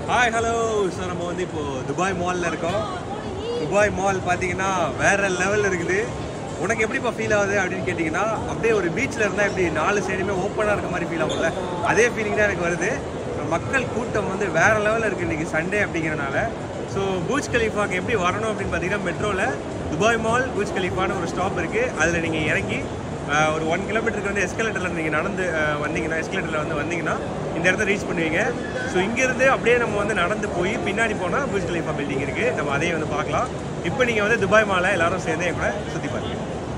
hi hello so நம்ம வந்து இப்போ துபாய் மால்ல இருக்கோம் துபாய் மால் பார்த்தீங்கன்னா வேற லெவலில் இருக்குது உனக்கு எப்படிப்பா ஃபீல் ஆகுது அப்படின்னு கேட்டிங்கன்னா அப்படியே ஒரு பீச்சில் இருந்தால் இப்படி நாலு சைடுமே ஓப்பனாக இருக்க மாதிரி ஃபீல் ஆகும்ல அதே ஃபீலிங் தான் எனக்கு வருது மக்கள் கூட்டம் வந்து வேற லெவலில் இருக்குது இன்றைக்கி சண்டே அப்படிங்கிறனால ஸோ பூஜ் கலீஃபாக்கு எப்படி வரணும் அப்படின்னு பார்த்தீங்கன்னா மெட்ரோவில் துபாய் மால் பூஜ் கலீஃபான்னு ஒரு ஸ்டாப் இருக்குது அதில் நீங்கள் இறங்கி ஆஹ், ஒரு ஒன் கிலோமீட்டருக்கு வந்து எஸ்கலேட்டரில் நீங்கள் நடந்து ஆஹ், வந்தீங்கன்னா எஸ்கலேட்டரில் வந்து வந்தீங்கன்னா இந்த இடத்த ரீச் பண்ணுவீங்க ஸோ இங்கேருந்து அப்படியே நம்ம வந்து நடந்து போய் பின்னாடி போனால் பூஜ் கலீஃபா பில்டிங் இருக்குது நம்ம அதையும் வந்து பார்க்கலாம் இப்போ நீங்கள் வந்து துபாய் மாலை எல்லாரும் சேர்ந்து என் கூட சுற்றி பாருங்க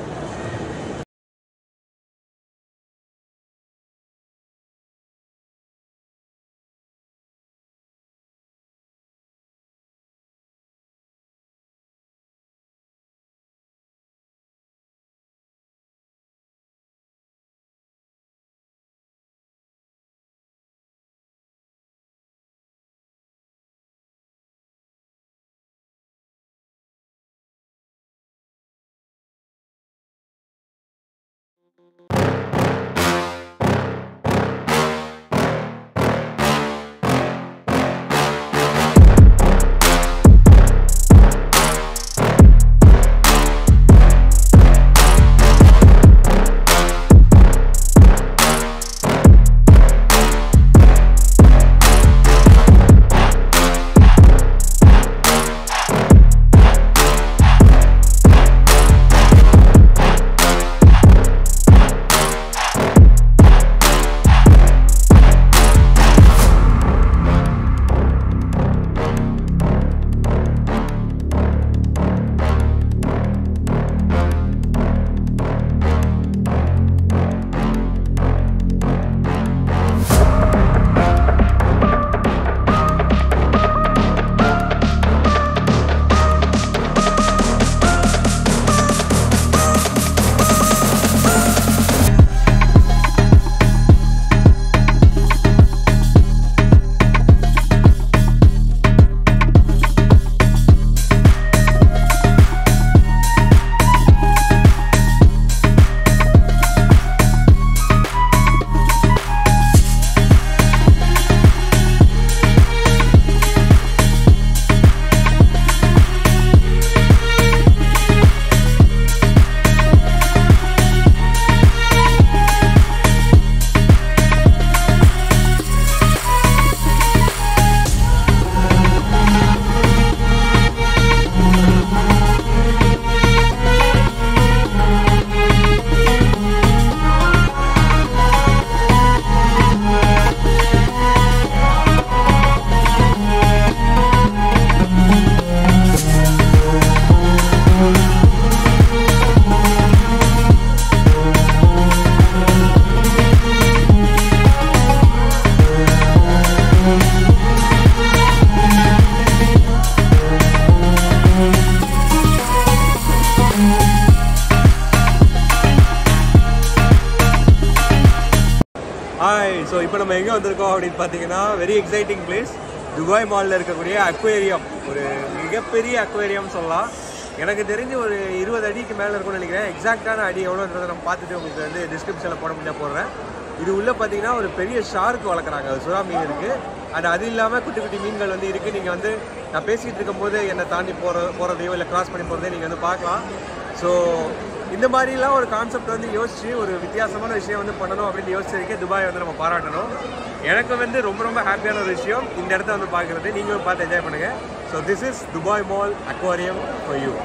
ஹாய் ஸோ இப்போ நம்ம எங்கே வந்திருக்கோம் அப்படின்னு பார்த்தீங்கன்னா வெரி எக்ஸைட்டிங் பிளேஸ் துபாய் மாலில் இருக்கக்கூடிய அக்வேரியம் ஒரு மிகப்பெரிய அக்வேரியம் சொல்லலாம் எனக்கு தெரிஞ்சு ஒரு இருபது அடிக்கு மேலே இருக்கும்னு நினைக்கிறேன் எக்ஸாக்டான அடி எவ்வளோன்றதை நம்ம பார்த்துட்டு உங்களுக்கு வந்து டிஸ்கிரிப்ஷனில் போட முடியாது போடுறேன் இது உள்ளே பார்த்தீங்கன்னா ஒரு பெரிய ஷார்க் வளர்க்குறாங்க சுறா மீன் இருக்குது அண்ட் அது இல்லாமல் குட்டி குட்டி மீன்கள் வந்து இருக்குது நீங்கள் வந்து நான் பேசிக்கிட்டு இருக்கும்போது என்னை தாண்டி போகிற போகிறதையோ இல்லை கிராஸ் பண்ணி போகிறதையோ நீங்கள் வந்து பார்க்கலாம் ஸோ இந்த மாதிரிலாம் ஒரு கான்செப்ட் வந்து யோசிச்சு ஒரு வித்தியாசமான விஷயம் வந்து பண்ணணும் அப்படின்னு யோசிச்சிருக்கே துபாய் வந்து நம்ம பாராட்டணும் எனக்கு வந்து ரொம்ப ரொம்ப ஹாப்பியான ஒரு விஷயம் இந்த இடத்த வந்து பார்க்குறது நீங்களும் பார்த்து என்ஜாய் பண்ணுங்கள் so this is Dubai mall aquarium for you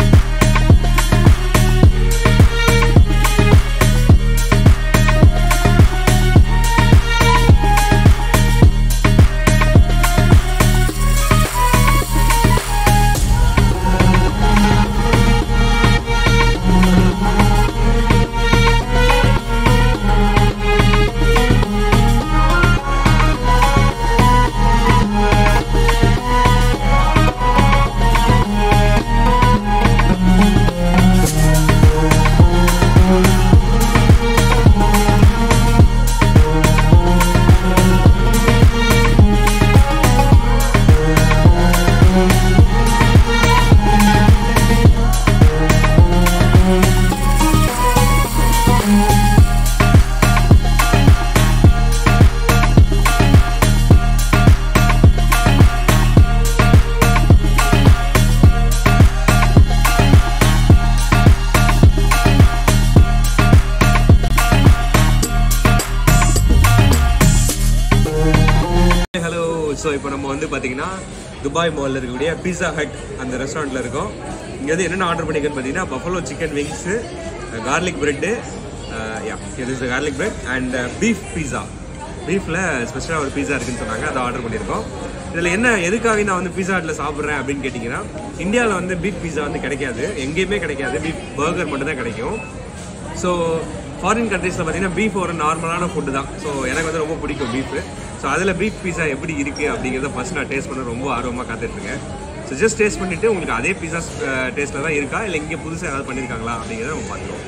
Thank so இப்போ நம்ம வந்து பார்த்தீங்கன்னா துபாய் மாலில் இருக்கக்கூடிய பீஸா ஹட் அந்த ரெஸ்டாரண்ட்டில் இருக்கோம் இங்கே வந்து என்னென்ன ஆர்டர் பண்ணிக்கன்னு பார்த்தீங்கன்னா buffalo chicken wings garlic bread yeah இது is garlic bread and beef pizza பீஃபில் ஸ்பெஷலாக ஒரு பீஸா இருக்குன்னு சொன்னாங்க அதை ஆர்டர் பண்ணியிருக்கோம் இதில் என்ன எதுக்காக நான் வந்து பீஸா ஹட்டில் சாப்பிட்றேன் அப்படின்னு கேட்டிங்கன்னா இந்தியாவில் வந்து பீஃப் பீஸா வந்து கிடைக்காது எங்கேயுமே கிடைக்காது பீஃப் பர்கர் மட்டும் தான் கிடைக்கும் ஸோ ஃபாரின் கண்ட்ரீஸில் பார்த்தீங்கன்னா பீஃப் ஒரு நார்மலான ஃபுட்டு தான் ஸோ எனக்கு வந்து ரொம்ப பிடிக்கும் பீஃப் ஸோ அதில் பீஃப் பீஸா எப்படி இருக்குது அப்படிங்கிறத ஃபஸ்ட் நான் டேஸ்ட் பண்ண ரொம்ப ஆர்வமாக காத்துட்ருக்கேன் ஸோ ஜஸ்ட் டேஸ்ட் பண்ணிவிட்டு உங்களுக்கு அதே பீஸா டேஸ்ட்டில் தான் இருக்கா இல்லை இங்கே புதுசாக ஏதாவது பண்ணியிருக்காங்களா அப்படிங்கிறத நம்ம பார்த்துருவோம்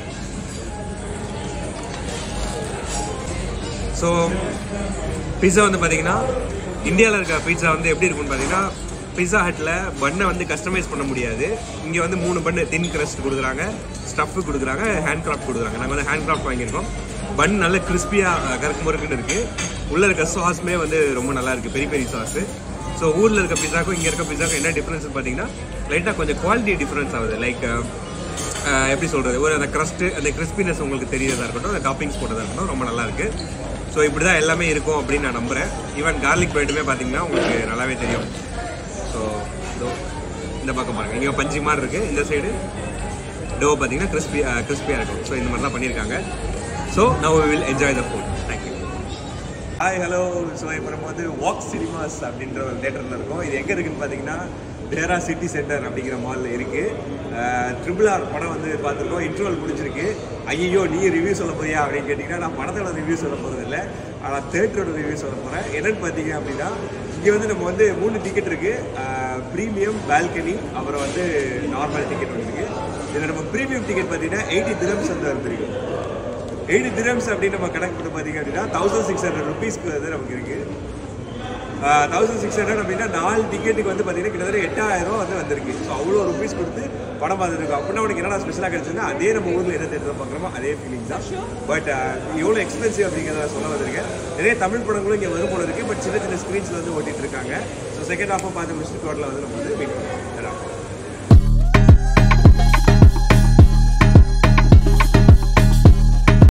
ஸோ பீஸா வந்து பார்த்தீங்கன்னா இந்தியாவில் இருக்க பீட்சா வந்து எப்படி இருக்கும்னு பார்த்தீங்கன்னா பீஸா ஹட்டில் பண்ணை வந்து கஸ்டமைஸ் பண்ண முடியாது இங்கே வந்து மூணு பண்ணு தின் கிரஸ்ட் கொடுக்குறாங்க ஸ்டஃப் கொடுக்குறாங்க ஹேண்ட் கிராஃப்ட் கொடுக்குறாங்க நாங்கள் வந்து ஹேண்ட் கிராஃப்ட் வாங்கியிருக்கோம் பன் நல்ல கிறிஸ்பியாக கறக்கு முறுக்குன்னு இருக்குது உள்ளே இருக்க சாஸுமே வந்து ரொம்ப நல்லா இருக்குது பெரிய பெரிய சாஸு ஸோ ஊரில் இருக்க பிஸாக்கும் இங்கே இருக்க பிஸாக்கும் என்ன டிஃப்ரென்ஸ் பார்த்தீங்கன்னா லைட்டாக கொஞ்சம் குவாலிட்டி டிஃப்ரென்ஸ் ஆகுது லைக் எப்படி சொல்கிறது ஒரு அந்த க்ரஸ்ட்டு அந்த கிறிஸ்பினஸ் உங்களுக்கு தெரியறதா இருக்கட்டும் அந்த டாப்பிங்ஸ் போட்டதாக இருக்கட்டும் ரொம்ப நல்லா இருக்குது ஸோ இப்படி தான் எல்லாமே இருக்கும் அப்படின்னு நான் நம்புகிறேன் ஈவன் கார்லிக் பிரெட்டுமே பார்த்தீங்கன்னா உங்களுக்கு நல்லாவே தெரியும் ஸோ இதோ இந்த பக்கம் பாருங்கள் இங்கே பஞ்சு மாதிரி இருக்குது இந்த சைடு டோ பார்த்தீங்கன்னா கிறிஸ்பி கிறிஸ்பியாக இருக்கும் ஸோ இந்த மாதிரி தான் பண்ணியிருக்காங்க so now will enjoy the food thank you hi hello so இப்போ நம்ம வந்து வாக் சினிமாஸ் அப்படின்ற ஒரு தேட்டரில் இருக்கோம் இது எங்கே இருக்குன்னு பார்த்தீங்கன்னா டேரா சிட்டி சென்டர் அப்படிங்கிற மாலில் இருக்குது ட்ரிபிள் ஆர் படம் வந்து பார்த்துருக்கோம் இன்ட்ரோல் முடிஞ்சிருக்கு ஐயோ நீ ரிவ்யூ சொல்ல போறியா அப்படின்னு கேட்டிங்கன்னா நான் படத்தோட ரிவ்யூ சொல்ல போகிறது இல்லை ஆனால் தேட்டரோட ரிவ்யூ சொல்ல போகிறேன் என்னென்னு பார்த்தீங்க அப்படின்னா இங்கே வந்து நம்ம வந்து மூணு டிக்கெட் இருக்குது ப்ரீமியம் பால்கனி அப்புறம் வந்து நார்மல் டிக்கெட் ஒன்று இருக்குது இதில் நம்ம ப்ரீமியம் டிக்கெட் பார்த்தீங்கன்னா எயிட்டி திரம்ஸ் வந்து வந்துருக்கு எயிட்டி திரம்ஸ் அப்படின்னு நம்ம கணக்கு பண்ணி பார்த்தீங்க அப்படின்னா தௌசண்ட் சிக்ஸ் ஹண்ட்ரட் ருபீஸ்க்கு வந்து நமக்கு இருக்குது தௌசண்ட் சிக்ஸ் ஹண்ட்ரட் அப்படின்னா நாலு டிக்கெட்டுக்கு வந்து பார்த்தீங்கன்னா கிட்டத்தட்ட எட்டாயிரம் வந்து வந்திருக்கு ஸோ அவ்வளோ ருபீஸ் கொடுத்து படம் பார்த்துருக்கோம் அப்படின்னா உனக்கு என்னடா ஸ்பெஷலாக கிடைச்சதுன்னா அதே நம்ம ஊரில் என்ன தேட்டரில் பார்க்குறோமோ அதே ஃபீலிங் தான் பட் எவ்வளோ எக்ஸ்பென்சிவ் அப்படிங்கிறத சொல்ல வந்திருக்கேன் நிறைய தமிழ் படங்களும் இங்கே வரும் போல இருக்குது பட் சின்ன சின்ன ஸ்க்ரீன்ஸில் வந்து ஓட்டிகிட்டு இருக்காங்க ஸோ செகண்ட் ஹாஃபை பார்த்து முடிச்சுட்டு டோட்டலாக வந்து நம்ம வந்து மீட் பண்ணுவோம்